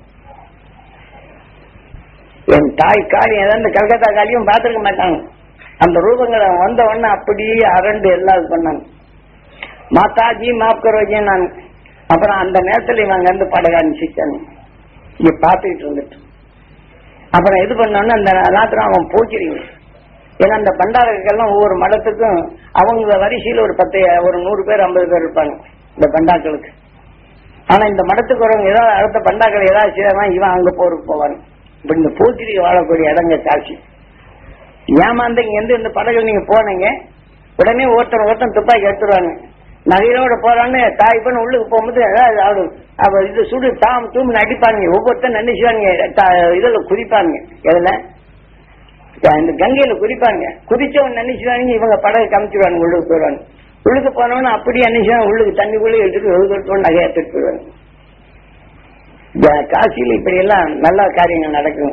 என் தாய் காளி ஏதாவது கல்கத்தா காளியும் பார்த்திருக்க மாட்டாங்க அந்த ரூபங்களை வந்த உடனே அப்படியே அரண்டு எல்லாம் இது பண்ணாங்க மாதாஜி மாப்கரோஜி நான் அப்புறம் அந்த நேரத்துல இவங்க வந்து படக ஆரம்பிச்சிட்டாங்க இங்க பார்த்துக்கிட்டு இருந்துட்டு அப்புறம் இது பண்ணோன்னு அந்த ராத்திரம் அவன் போச்சிருங்க ஏன்னா அந்த பண்டாரர்கள்லாம் ஒவ்வொரு மடத்துக்கும் அவங்க வரிசையில் ஒரு பத்து ஒரு நூறு பேர் ஐம்பது பேர் இருப்பாங்க இந்த பண்டாக்களுக்கு ஆனா இந்த மடத்துக்கு வரவங்க ஏதாவது அடுத்த பண்டாக்கள் ஏதாவது செய்யலாம் இவன் அங்க போருக்கு போவாங்க இப்ப இந்த போக்கிரிக்கு வாழக்கூடிய இடங்க காட்சி ஏமாந்து இங்க இருந்து இந்த படகுல நீங்க போனீங்க உடனே ஒருத்தன் ஒருத்தன் துப்பாக்கி எடுத்துருவாங்க நகையோட போறான்னு தாய் பண்ண உள்ளுக்கு போகும்போது அதாவது அவரு அவ இது சுடு தாம் தூம்னு அடிப்பாங்க ஒவ்வொருத்தன் நினைச்சுவாங்க இதுல குறிப்பாங்க எதுல இந்த கங்கையில குறிப்பாங்க குதிச்சவன் நினைச்சுவாங்க இவங்க படகு காமிச்சிருவாங்க உள்ளுக்கு போயிடுவாங்க உள்ளுக்கு போனவன அப்படியே நினைச்சுவாங்க உள்ளுக்கு தண்ணிக்குள்ளே எடுத்துட்டு ஒழுக்கத்தோடு நகையை எடுத்துட்டு போயிடுவாங்க இந்த காசியில இப்படி எல்லாம் நல்ல காரியங்கள் நடக்கும்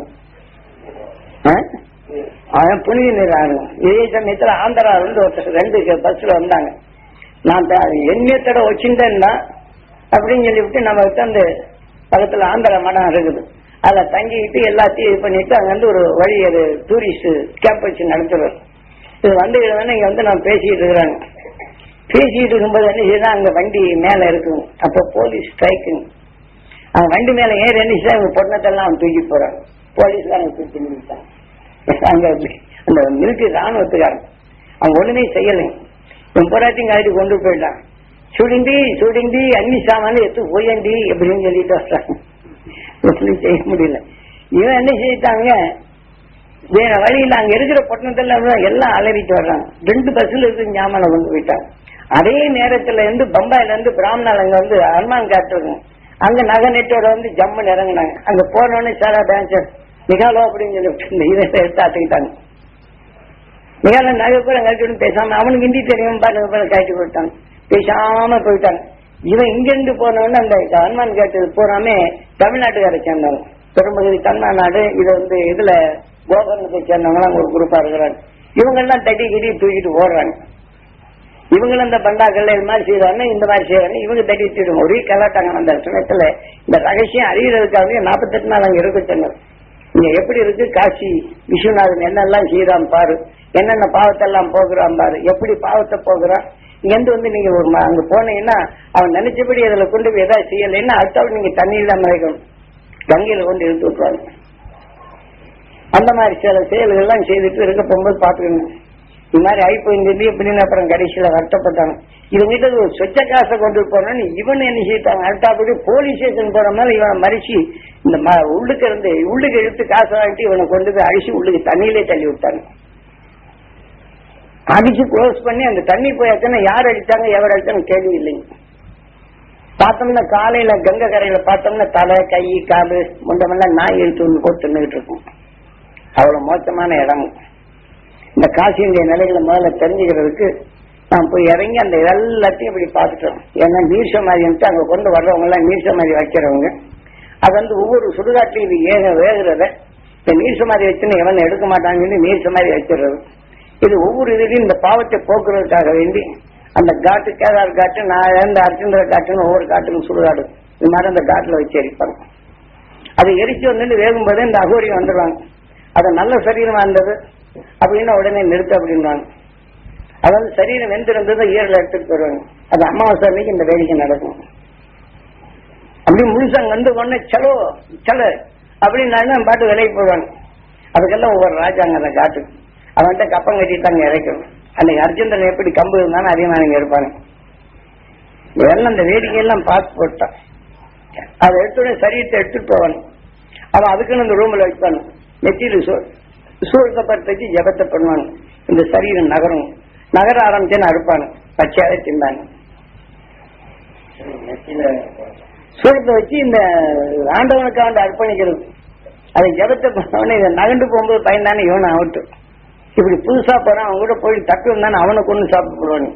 ஆ? அவன் புனித நீர் ஆகணும் இதே சமயத்துல ஆந்திரா இருந்து ஒருத்தர் ரெண்டு பஸ்ல வந்தாங்க நான் எண்ணியத்தோட வச்சுட்டேன்னா அப்படின்னு சொல்லிவிட்டு நம்ம கிட்ட அந்த பக்கத்துல ஆந்திரா மடம் இருக்குது அதுல தங்கிக்கிட்டு எல்லாத்தையும் இது பண்ணிட்டு அங்க வந்து ஒரு வழி ஒரு டூரிஸ்ட் கேம்ப் வச்சு நடத்துறோம் இது வந்து இங்க வந்து நான் பேசிட்டு இருக்கிறாங்க பேசிட்டு இருக்கும்போது என்ன செய்யுது அங்க வண்டி மேல இருக்குங்க அப்ப போலீஸ் ஸ்ட்ரைக்குங்க அவன் வண்டி மேல ஏறி என்ன செய்ய அவங்க பொண்ணத்தெல்லாம் அவன் தூக்கி போறான் போலீஸ்காரங்க தூக்கி நிறுத்தாங்க அங்க அந்த மிலிட்டரி ராணுவத்துக்காரன் அவன் ஒண்ணுமே செய்யலைங்க இவன் போராட்டம் காட்டி கொண்டு போயிட்டான் சுடிண்டி சுடிண்டி அன்னி சாமான் எடுத்து போயண்டி அப்படின்னு சொல்லிட்டு வர்றாங்க ஒன்றும் செய்ய முடியல இவன் என்ன செய்யிட்டாங்க வேற வழியில் அங்க இருக்கிற பட்டணத்துல எல்லாம் அலறிட்டு வர்றாங்க ரெண்டு பஸ்ல இருந்து ஞாபகம் கொண்டு போயிட்டாங்க அதே நேரத்துல இருந்து பம்பாயில இருந்து பிராமணால் அங்க வந்து அனுமான் காட்டுறாங்க அங்க நகை நெட்டோட வந்து ஜம்முன்னு இறங்குனாங்க அங்க போனோடனே சாரா டான்சர் நிகாலோ அப்படின்னு சொல்லிட்டு இந்த இதை எடுத்து ஆட்டுக்கிட்டாங்க நிகால நகை கூட கழிச்சு பேசாம அவனுக்கு ஹிந்தி தெரியும் பாருங்க பாரு கழிச்சு போயிட்டாங்க பேசாம போயிட்டாங்க இவன் இங்க இருந்து போனவொன்னு அந்த ஹனுமான் கேட்டது பூராமே தமிழ்நாட்டுக்காரை சேர்ந்தவங்க பெரும்பகுதி தமிழ்நாடு இது வந்து இதுல கோகர்ணத்தை சேர்ந்தவங்க ஒரு குரூப்பா இருக்கிறாங்க இவங்க எல்லாம் தட்டி கிட்டி தூக்கிட்டு ஓடுறாங்க இவங்களும் இந்த பண்டாக்கள் இது மாதிரி செய்யறாங்க இந்த மாதிரி செய்யறாங்க இவங்க தட்டி தூக்கிட்டு ஒரே கலாட்டாங்க அந்த சமயத்துல இந்த ரகசியம் அறியறதுக்காக நாற்பத்தெட்டு நாள் அங்க இருக்க சொன்னது இங்க எப்படி இருக்கு காசி விஸ்வநாதன் என்னெல்லாம் செய்யறான் பாரு என்னென்ன பாவத்தெல்லாம் போகிறான் பாரு எப்படி பாவத்தை போகிறான் இங்க இருந்து வந்து நீங்க ஒரு ம- அங்க போனீங்கன்னா அவன் நினைச்சபடி அதுல கொண்டு போய் ஏதாவது செய்யலைன்னா அடுத்தவன் நீங்க தண்ணீர் தான் மறைக்கணும் கங்கையில கொண்டு இழுத்து விட்டுருவாங்க அந்த மாதிரி சில செயல்கள் எல்லாம் செய்துட்டு இருக்க போகும்போது பாத்துக்கணும் இது மாதிரி ஆகி போயிருந்தது அப்படின்னு அப்புறம் கடைசியில வருத்தப்பட்டாங்க இவங்கிட்ட ஒரு சொச்ச காசை கொண்டு போனோன்னு இவன் என்ன செய்யிட்டாங்க அடுத்தாப்படி போலீஸ் ஸ்டேஷன் போற மாதிரி இவன் மறிச்சு இந்த ம- உள்ளுக்கு இருந்து உள்ளுக்கு இழுத்து காசு வாங்கிட்டு இவனை கொண்டு போய் அழிச்சு உள்ளுக்கு தண்ணியிலே தள்ளி விட்டாங்க அடிச்சு க்ளோஸ் பண்ணி அந்த தண்ணி போயாச்சுன்னா யார் அடிச்சாங்க எவர் அடிச்சாங்க கேள்வி இல்லைங்க பார்த்தோம்னா காலையில கங்கை கரையில பார்த்தோம்னா தலை கை காலு முண்டமெல்லாம் நாய் இழுத்து ஒன்று போட்டு தின்னுகிட்டு இருக்கும் அவ்வளவு மோசமான இடம் இந்த காசியுடைய நிலைகளை முதல்ல தெரிஞ்சுக்கிறதுக்கு நான் போய் இறங்கி அந்த எல்லாத்தையும் இப்படி பார்த்துட்டோம் ஏன்னா நீர் சமாதின்ட்டு அங்க கொண்டு வர்றவங்க எல்லாம் நீர் சமாதி வைக்கிறவங்க அது வந்து ஒவ்வொரு சுடுகாட்டிலும் இது ஏக வேகிறத இந்த நீர் சமாதி வச்சுன்னு எவன் எடுக்க மாட்டாங்கன்னு சொல்லி நீர் சமாதி வச்சிடுறது இது ஒவ்வொரு இதுலையும் இந்த பாவத்தை போக்குறதுக்காக வேண்டி அந்த காட்டு கேதார் காட்டு நான் இழந்த அர்ச்சந்திர காட்டுன்னு ஒவ்வொரு காட்டுக்கும் சுடுகாடு இது மாதிரி அந்த காட்டுல வச்சு எரிப்பாங்க அது எரிச்சு வந்து வேகும்போது இந்த அகோரி வந்துடுவாங்க அது நல்ல சரீரமா இருந்தது அப்படின்னா உடனே நிறுத்த அப்படின்றாங்க அதாவது சரீரம் வெந்திருந்தது ஈரல் எடுத்துட்டு போயிருவாங்க அது அமாவாசை அன்னைக்கு இந்த வேடிக்கை நடக்கும் அப்படி முழுசம் கண்டு கொண்டு செலோ செல அப்படின்னு பாட்டு விலைக்கு போடுவாங்க அதுக்கெல்லாம் ஒவ்வொரு ராஜாங்க அந்த காட்டுக்கு அவன்கிட்ட கப்பம் கட்டிட்டு அங்க இறக்கணும் அன்னைக்கு அர்ஜுந்தன் எப்படி கம்பு இருந்தாலும் அதிகமானவங்க இருப்பாங்க இதெல்லாம் அந்த வேடிக்கையெல்லாம் பார்த்து போட்டான் அதை எடுத்துட சரீரத்தை எடுத்துட்டு போவானு அவன் அதுக்குன்னு இந்த ரூம்ல வைப்பானு நெத்தியில சூழ்க்கப்படுத்தி வச்சு ஜபத்தை பண்ணுவானு இந்த சரீரம் நகரும் நகர ஆரம்பிச்சேன்னு அறுப்பானு பச்சையாவே தின்னாங்க சூழத்தை வச்சு இந்த ஆண்டவனுக்காண்ட அர்ப்பணிக்கிறது அதை ஜபத்தை பண்ணவனே இதை நகண்டு போகும்போது பயந்தானே இவனை அவுட்டு இப்படி புதுசா போறான் அவன் கூட போய் தப்பி வந்தானே அவனை கொண்டு சாப்பிட்டு போடுவானு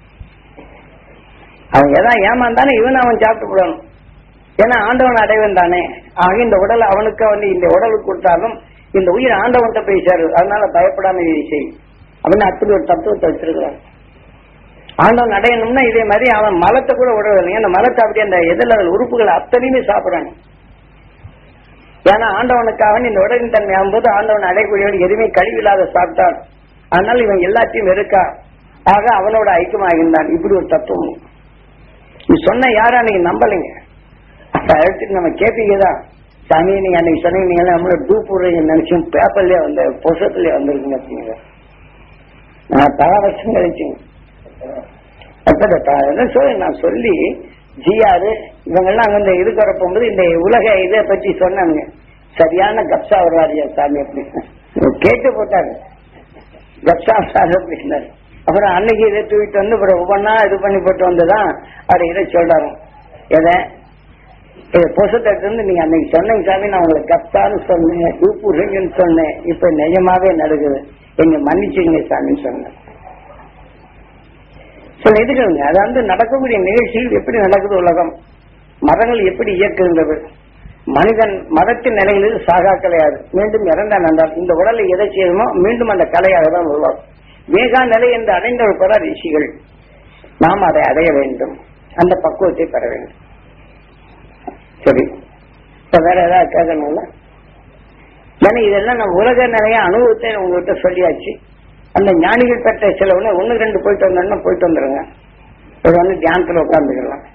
அவன் எதாவது ஏமாந்தானே இவனை அவன் சாப்பிட்டு போடணும் ஏன்னா ஆண்டவன் அடைவன் தானே ஆக இந்த உடல் அவனுக்கு வந்து இந்த உடலுக்கு கொடுத்தாலும் இந்த உயிர் ஆண்டவன்கிட்ட போய் சேரு அதனால பயப்படாம இதை செய் அப்படின்னு அப்படி ஒரு தத்துவத்தை வச்சிருக்கிறான் ஆண்டவன் அடையணும்னா இதே மாதிரி அவன் மலத்தை கூட விடுறதில்லை அந்த மலத்தை அப்படி அந்த எதில் அதில் உறுப்புகள் அத்தனையுமே சாப்பிடுறாங்க ஏன்னா ஆண்டவனுக்காக இந்த உடலின் தன்மை ஆகும்போது ஆண்டவன் அடையக்கூடியவன் எதுவுமே கழிவில்லாத சாப்பிட்டான் அதனால இவன் எல்லாத்தையும் வெறுக்கா ஆக அவனோட ஐக்கியமாகின்றான் இப்படி ஒரு தத்துவம் நீ சொன்ன யாரும் அன்னைக்கு நம்பலைங்க அப்ப எடுத்துட்டு நம்ம கேப்பீங்க தான் சாமி நீங்க அன்னைக்கு சொன்னீங்க நீங்க எல்லாம் நம்மளோட டூ போடுறீங்க நினைச்சும் பேப்பர்லயே வந்து புஸ்தகத்திலேயே வந்திருக்குங்க அப்படிங்க நான் பல வருஷம் கழிச்சுங்க அப்ப என்ன சொல்லி நான் சொல்லி ஜிஆர் இவங்கெல்லாம் அங்க இந்த இதுக்கு வர போகும்போது இந்த உலக இதை பற்றி சொன்னாங்க சரியான கப்சா வருவாரியா சாமி அப்படின்னு கேட்டு போட்டாங்க கப்சா சார் அப்படின்னாரு அப்புறம் அன்னைக்கு இதை தூக்கிட்டு வந்து அப்புறம் ஒவ்வொன்னா இது பண்ணி போட்டு வந்துதான் அவர் இதை சொல்றாரு எதை இது புசத்தை இருந்து நீங்க அன்னைக்கு சொன்னீங்க சாமி நான் உங்களுக்கு கப்சான்னு சொன்னேன் தூப்புறீங்கன்னு சொன்னேன் இப்ப நிஜமாவே நடக்குது எங்க மன்னிச்சுங்க சாமின்னு சொன்னேன் சில இதுகளுங்க அது வந்து நடக்கக்கூடிய நிகழ்ச்சிகள் எப்படி நடக்குது உலகம் மதங்கள் எப்படி இயக்குகின்றது மனிதன் மதத்தின் நிலைகளில் சாகா கலையாது மீண்டும் இறந்தான் என்றால் இந்த உடலை எதை செய்யணுமோ மீண்டும் அந்த கலையாக தான் உருவாகும் வேகா நிலை என்று அடைந்தவர் பெற ரிஷிகள் நாம் அதை அடைய வேண்டும் அந்த பக்குவத்தை பெற வேண்டும் சரி இப்ப வேற ஏதாவது கேட்கணும்ல ஏன்னா இதெல்லாம் நம்ம உலக நிலைய அனுபவத்தை உங்ககிட்ட சொல்லியாச்சு அந்த ஞானிகள் பெற்ற சிலவுல ஒண்ணு ரெண்டு போயிட்டு வந்தோம்னா போயிட்டு வந்துருங்க ஒரு வந்து தியானத்துல உட்காந்துக்கலாம்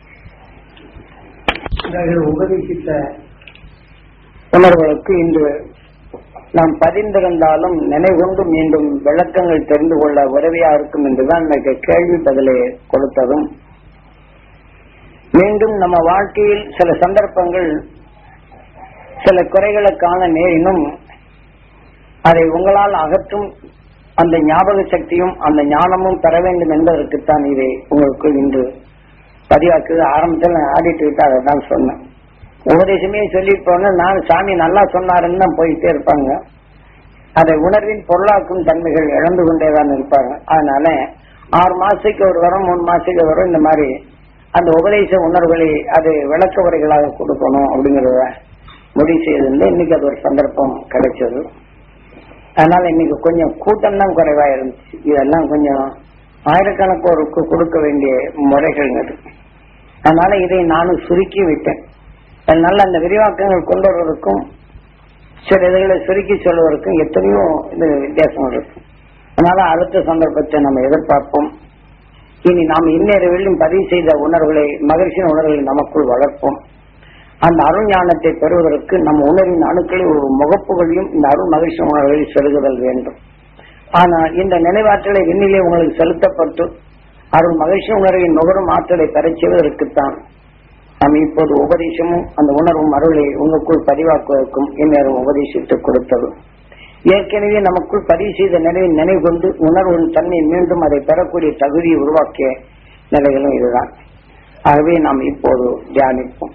உபதேசித்த உணர்வுகளுக்கு இன்று நாம் பதிந்திருந்தாலும் நினைவுகொண்டு மீண்டும் விளக்கங்கள் தெரிந்து கொள்ள உதவியா இருக்கும் என்றுதான் எனக்கு கேள்வி பதிலை கொடுத்ததும் மீண்டும் நம்ம வாழ்க்கையில் சில சந்தர்ப்பங்கள் சில குறைகளை காண நேரினும் அதை உங்களால் அகற்றும் அந்த ஞாபக சக்தியும் அந்த ஞானமும் பெற வேண்டும் என்பதற்குத்தான் இதை உங்களுக்கு இன்று பதிவாக்குது ஆரம்பத்தில் நான் ஆடிட்டு விட்டு அதை தான் சொன்னேன் உபதேசமே சொல்லிட்டு போன நான் சாமி நல்லா சொன்னாருன்னு தான் போயிட்டே இருப்பாங்க அதை உணர்வின் பொருளாக்கும் தன்மைகள் இழந்து கொண்டேதான் இருப்பாங்க அதனால ஆறு மாசத்துக்கு ஒரு வரும் மூணு மாசத்துக்கு வரும் இந்த மாதிரி அந்த உபதேச உணர்வுகளை அது விளக்க உரைகளாக கொடுக்கணும் அப்படிங்கறத முடிவு செய்திருந்து இன்னைக்கு அது ஒரு சந்தர்ப்பம் கிடைச்சது அதனால இன்னைக்கு கொஞ்சம் கூட்டம் தான் குறைவா இருந்துச்சு இதெல்லாம் கொஞ்சம் ஆயிரக்கணக்கோருக்கு கொடுக்க வேண்டிய முறைகள் அது அதனால இதை நானும் சுருக்கி விட்டேன் அதனால அந்த விரிவாக்கங்கள் கொண்டு வருவதற்கும் சில இதுகளை சுருக்கி சொல்வதற்கும் எத்தனையோ இது வித்தியாசம் இருக்கு அதனால அடுத்த சந்தர்ப்பத்தை நம்ம எதிர்பார்ப்போம் இனி நாம் இந்நேரவிலும் பதிவு செய்த உணர்வுகளை மகிழ்ச்சியின் உணர்வுகளை நமக்குள் வளர்ப்போம் அந்த அருள் ஞானத்தை பெறுவதற்கு நம் உணர்வின் அணுக்களில் ஒரு முகப்புகளையும் இந்த அருள் மகிழ்ச்சி உணர்வுகளில் செலுத்துதல் வேண்டும் ஆனால் இந்த நினைவாற்றலை விண்ணிலே உங்களுக்கு செலுத்தப்பட்டு அருள் மகிழ்ச்சி உணர்வின் நுகரும் ஆற்றலை பெறச் செய்வதற்குத்தான் நாம் இப்போது உபதேசமும் அந்த உணர்வும் அருளை உங்களுக்குள் பதிவாக்குவதற்கும் இந்நேரம் உபதேசித்து கொடுத்தது ஏற்கனவே நமக்குள் பதிவு செய்த நிலையை நினைவு கொண்டு உணர்வின் தன்மை மீண்டும் அதை பெறக்கூடிய தகுதியை உருவாக்கிய நிலைகளும் இதுதான் ஆகவே நாம் இப்போது தியானிப்போம்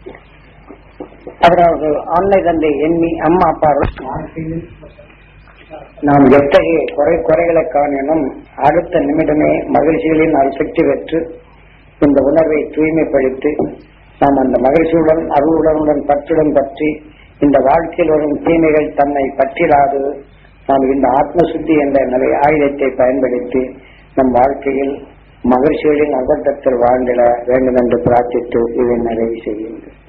அவரது ஆன்லை தந்தை எண்ணி அம்மா அப்பா நாம் எத்தகைய குறை குறைகளை காணினும் அடுத்த நிமிடமே மகிழ்ச்சிகளின் அரிசக்தி பெற்று இந்த உணர்வை தூய்மைப்படுத்தி நாம் அந்த மகிழ்ச்சியுடன் அருளுடன் பற்றுடன் பற்றி இந்த வாழ்க்கையில் வரும் தீமைகள் தன்னை பற்றிடாது நாம் இந்த ஆத்ம சுத்தி என்ற நிலை ஆயுதத்தை பயன்படுத்தி நம் வாழ்க்கையில் மகிழ்ச்சிகளின் அகட்டத்தில் வாழ்ந்திட வேண்டும் என்று பிரார்த்தித்து இதை நிறைவு செய்கின்றேன்